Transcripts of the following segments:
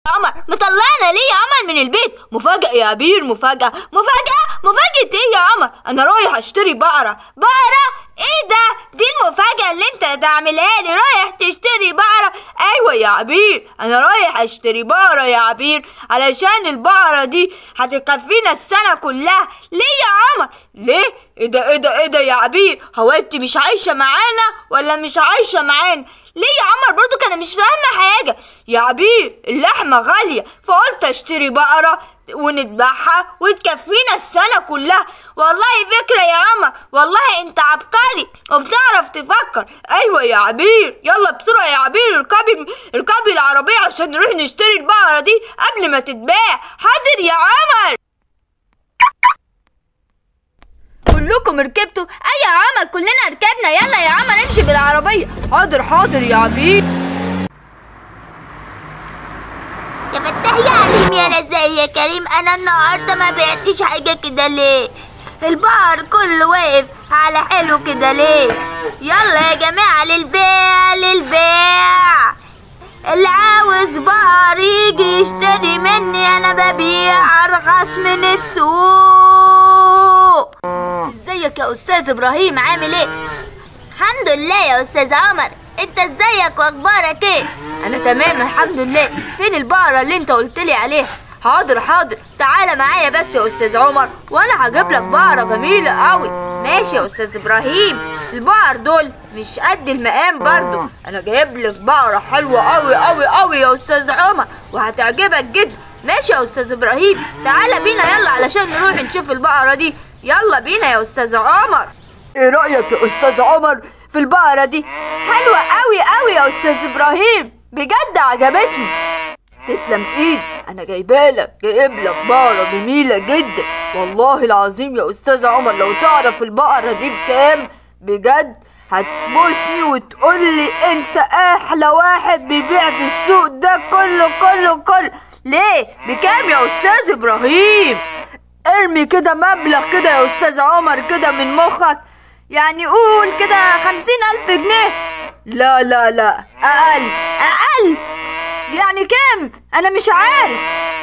عمر مطلعنا ليه يا عمر من البيت مفاجأة يا عبير مفاجأة مفاجأة مفاجأة ايه يا عمر انا رايح اشتري بقرة بقرة ايه ده دي المفاجأة اللي انت هتعملها لي رايح تشتري بقرة ايوه يا عبير انا رايح اشتري بقرة يا عبير علشان البقرة دي هتكفينا السنة كلها ليه يا عمر ليه ايه ده ايه ده ايه ده يا عبير هو انت مش عايشة معانا ولا مش عايشة معانا ليه يا عمر برضو انا مش فاهمة حاجة يا عبير اللحمة غالية فقلت اشتري بقرة ونذبحها وتكفينا السنة كلها والله فكرة يا عمر والله انت عبقري وبتعرف تفكر ايوه يا عبير يلا بسرعة يا عبير اركبي اركبي العربية عشان نروح نشتري البقرة دي قبل ما تتباع حاضر يا عمر كلكم ركبتوا اي يا عمر كلنا ركبنا يلا يا عمر امشي بالعربية حاضر حاضر يا عبير يا فتاح يا عليم يا رزاق يا كريم انا النهارده ما بعتش حاجه كده ليه البقر كله واقف على حلو كده ليه يلا يا جماعه للبيع للبيع اللي عاوز بقر يجي يشتري مني انا ببيع ارخص من السوق ازيك يا استاذ ابراهيم عامل ايه الحمد لله يا استاذ عمر انت ازيك واخبارك ايه انا تمام الحمد لله فين البقرة اللي انت قلت لي عليها حاضر حاضر تعالى معايا بس يا استاذ عمر وانا هجيب لك بقرة جميلة قوي ماشي يا استاذ ابراهيم البقر دول مش قد المقام برضو انا جايب لك بقرة حلوة قوي قوي قوي يا استاذ عمر وهتعجبك جدا ماشي يا استاذ ابراهيم تعالى بينا يلا علشان نروح نشوف البقرة دي يلا بينا يا استاذ عمر ايه رأيك يا استاذ عمر في البقرة دي حلوة قوي قوي يا استاذ ابراهيم بجد عجبتني تسلم ايدي انا جايبالك جايب لك بقرة جميلة جدا والله العظيم يا استاذ عمر لو تعرف البقرة دي بكام بجد هتبوسني وتقولي انت احلى واحد بيبيع في السوق ده كله كله كله ليه بكام يا استاذ ابراهيم ارمي كده مبلغ كده يا استاذ عمر كده من مخك يعني قول كده خمسين الف جنيه لا لا لا اقل اقل يعني كام انا مش عارف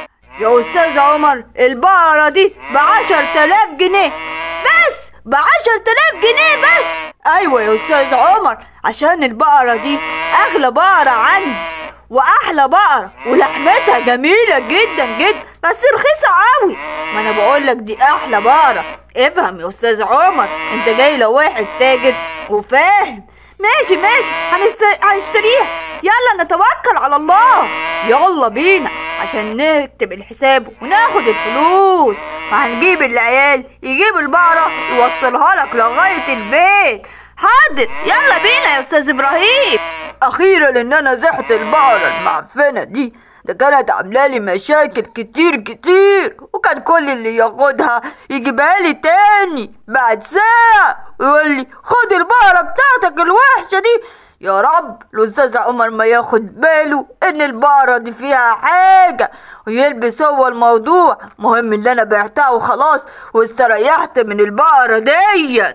يا استاذ عمر البقرة دي بعشر تلاف جنيه بس بعشر تلاف جنيه بس ايوه يا استاذ عمر عشان البقرة دي اغلى بقرة عندي واحلى بقرة ولحمتها جميلة جدا جدا بس رخيصة قوي ما انا بقولك دي احلى بقرة افهم يا استاذ عمر انت جاي لواحد تاجر وفاهم ماشي ماشي هنست... هنشتريها يلا نتوكل على الله يلا بينا عشان نكتب الحساب وناخد الفلوس وهنجيب العيال يجيب البقرة يوصلها لك لغاية البيت حاضر يلا بينا يا استاذ ابراهيم اخيرا ان انا زحت البقرة المعفنة دي ده كانت عامله لي مشاكل كتير كتير وكان كل اللي ياخدها يجيبها لي تاني بعد ساعة ويقول لي خد البقرة بتاعتك الوحشة دي يا رب الأستاذ عمر ما ياخد باله إن البقرة دي فيها حاجة ويلبس هو الموضوع مهم اللي أنا بعتها وخلاص واستريحت من البقرة ديت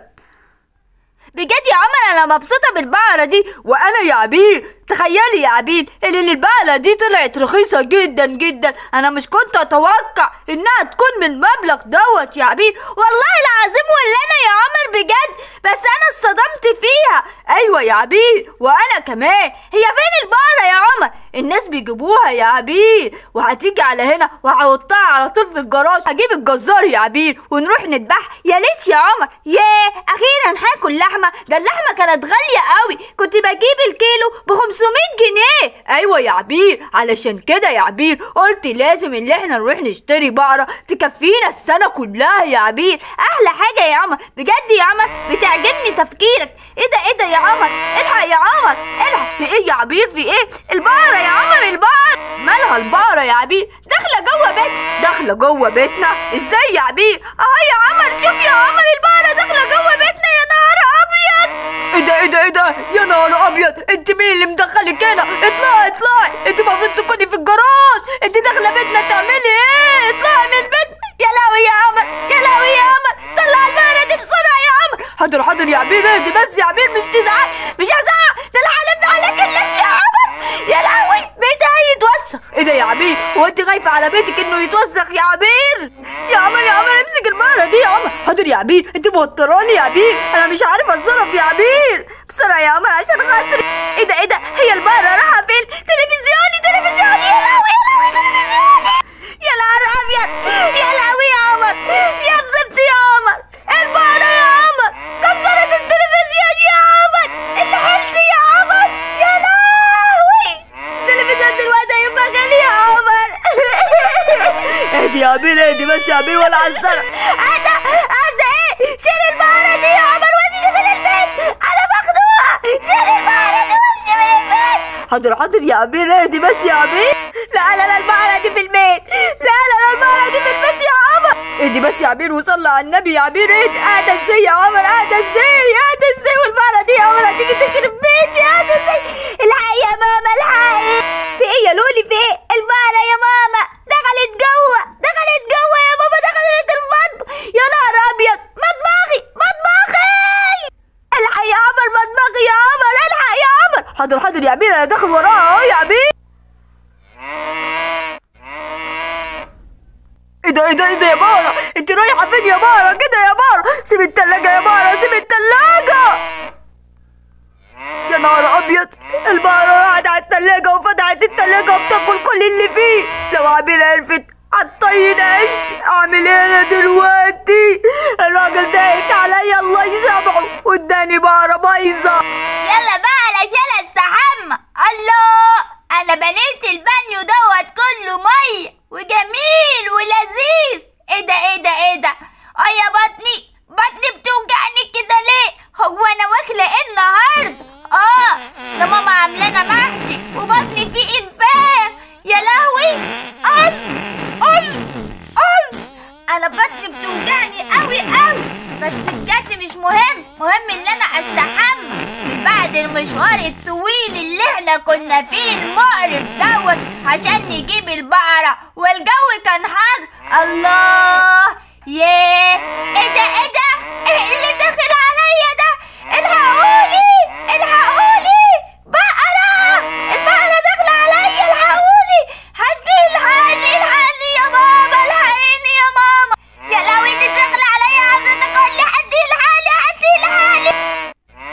بجد يا عمر انا مبسوطه بالبقره دي وانا يا عبير تخيلي يا عبير ان البقره دي طلعت رخيصه جدا جدا انا مش كنت اتوقع انها تكون من مبلغ دوت يا عبير والله العظيم ولا انا يا عمر بجد بس انا اتصدمت فيها ايوه يا عبير وانا كمان هي فين البقره يا عمر الناس بيجيبوها يا عبير وهتيجي على هنا وهحطها على طول في الجراج هجيب الجزار يا عبير ونروح نذبحها يا ليت يا عمر ياه اخيرا هاكل لحمه ده اللحمه كانت غاليه قوي كنت بجيب الكيلو ب 500 جنيه ايوه يا عبير علشان كده يا عبير قلت لازم ان احنا نروح نشتري بقره تكفينا السنه كلها يا عبير احلى حاجه يا عمر بجد يا عمر بتعجبني تفكيرك ايه ده ايه ده يا عمر الحق يا عمر الحق في ايه يا عبير في ايه البقره يا عمر البقره مالها البقره يا عبير داخله جوه بيت داخله جوه بيتنا ازاي يا عبير اه يا عمر شوف يا عمر البقره داخله جوه بيتنا يا نهار ابيض ايه ده ايه ده ايه ده يا نهار ابيض انت مين اللي مدخلك هنا اطلعي اطلعي انت المفروض تكوني في الجراج انت داخله بيتنا تعملي ايه اطلعي من البيت يا لهوي يا عمر يا لهوي يا عمر طلع البقره دي بسرعه يا عمر حاضر حاضر يا عبير اهدي بس يا عبير مش تزعل مش هزعق ده انا هلم عليك الناس يا عمر يا لهوي بيتي هيتوسخ ايه ده يا عبير البيت هو انت خايفه على بيتك انه يتوسخ يا عبير يا عمر يا عمر امسك البقره دي يا عمر حاضر يا عبير انت موتراني يا عبير انا مش عارفه اتصرف يا عبير بسرعه يا عمر عشان خاطري ايه ده ايه ده هي البقره رايحه فين تلفزيوني تلفزيوني يا لهوي يا لهوي تلفزيوني يا نهار ابيض يا لهوي يا عمر يا مصيبتي يا عمر البقره يا عمر كسرت التلفزيون يا عمر الحلت يا عمر يا لهوي التلفزيون دلوقتي هيبقى غالي يا عمر اهدي يا عبير اهدي بس يا عبير ولا عالسرة اهدى اهدى ايه شيل البقرة دي يا عمر وامشي من البيت انا مخنوقة شيل البقرة دي وامشي من البيت حاضر حاضر يا عبير اهدي بس يا عبير لا لا لا البقرة دي في البيت لا لا لا البقرة دي في البيت يا عمر اهدي بس يا عبير وصلى على النبي يا عبير اهدي اهدى ازاي يا عمر اهدى ازاي اهدى ازاي والبقرة دي يا عمر هتيجي تخرب بيتي اهدى ازاي الحقي يا ماما الحقي في ايه يا لولي في ايه البقرة يا ماما دخلت جوه دخلت جوه يا ماما دخلت المطبخ يا نهار ابيض مطبخي مطبخي الحق يا عمر مطبخي يا عمر الحق يا عمر حاضر حاضر يا عبير انا داخل وراها اهو يا عبير ايه ده ايه ده ايه ده يا بارة انت رايحة فين يا بارة كده يا بارة سيب التلاجة يا بارة سيب التلاجة يا نهار ابيض البقرة راحت على التلاجة وفتحت التلاجة وبتاكل كل اللي فيه لو عبير عرفت هتطين عشت اعمل ايه انا دلوقتي الراجل ضايق عليا الله يسامحه واداني بقرة بايظة يلا بقى علشان استحمى الله انا بنيت البانيو دوت كله ميه وجميل ولذيذ ايه ده ايه ده ايه ده اه يا بطني بطني بتوجعني كده ليه هو انا واكله ايه النهارده اه ده ماما عاملانا محشي وبطني فيه انفاخ يا لهوي اي اي اي انا بطني بتوجعني قوي قوي بس بجد مش مهم مهم ان انا استحمى من بعد المشوار الطويل اللي احنا كنا فيه المقرف دوت عشان نجيب البقرة والجو كان حر الله ياه ايه ده ايه ده ايه اللي داخل عليا ده الحقولي الحقولي بقرة البقرة داخلة عليا الحقولي حد الحقني الحقني يا ماما الحقيني يا ماما يا لهوي دي داخلة عليا عايزة تاكلني حد يلحقني حد يلحقني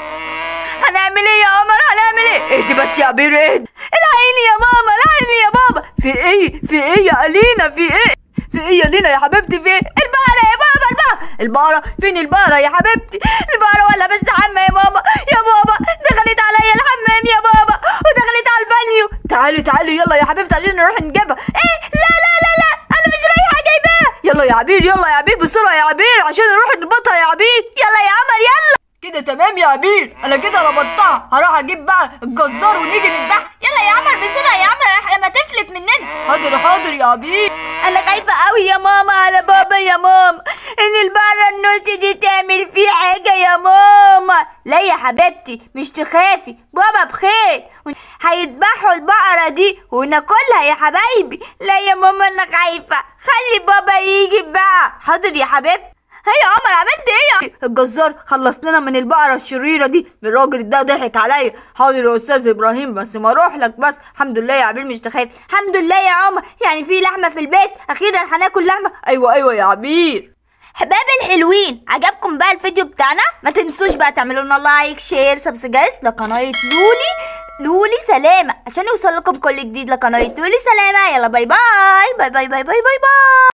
هنعمل ايه يا عمر هنعمل ايه اهدي بس يا عبير اهدي العيني يا ماما العيني يا بابا في ايه في ايه يا الينا في ايه في ايه يا لينا يا حبيبتي في ايه البقرة يا بابا البقرة البقرة فين البقرة يا حبيبتي البقرة ولا بستحمى يا ماما يا بابا دخلت عليا الحمام يا بابا ودخلت على البانيو تعالي تعالي يلا يا حبيبتي عايزين نروح نجيبها ايه لا لا لا لا انا مش رايحة جايباها يلا يا عبير يلا يا عبير بسرعة يا عبير عشان نروح نربطها يا عبير يلا يا عمر يلا كده تمام يا عبير انا كده ربطتها هروح اجيب بقى الجزار ونيجي نذبحها يلا يا عمر بسرعة يا عمر لما تفلت مننا حاضر حاضر يا عبير انا خايفه قوي يا ماما على بابا يا ماما ان البقره النص دي تعمل فيه حاجه يا ماما لا يا حبيبتي مش تخافي بابا بخير هيذبحوا البقره دي وناكلها يا حبايبي لا يا ماما انا خايفه خلي بابا يجي بقى حاضر يا حبيبتي هي يا عمر عملت ايه يا الجزار خلص لنا من البقره الشريره دي الراجل ده ضحك عليا حاضر يا استاذ ابراهيم بس ما اروح لك بس الحمد لله يا عبير مش تخاف الحمد لله يا عمر يعني في لحمه في البيت اخيرا هناكل لحمه ايوه ايوه يا عبير حباب الحلوين عجبكم بقى الفيديو بتاعنا ما تنسوش بقى تعملوا لنا لايك شير سبسكرايب لقناه لولي لولي سلامه عشان يوصل لكم كل جديد لقناه لولي سلامه يلا باي باي باي باي باي باي باي, باي.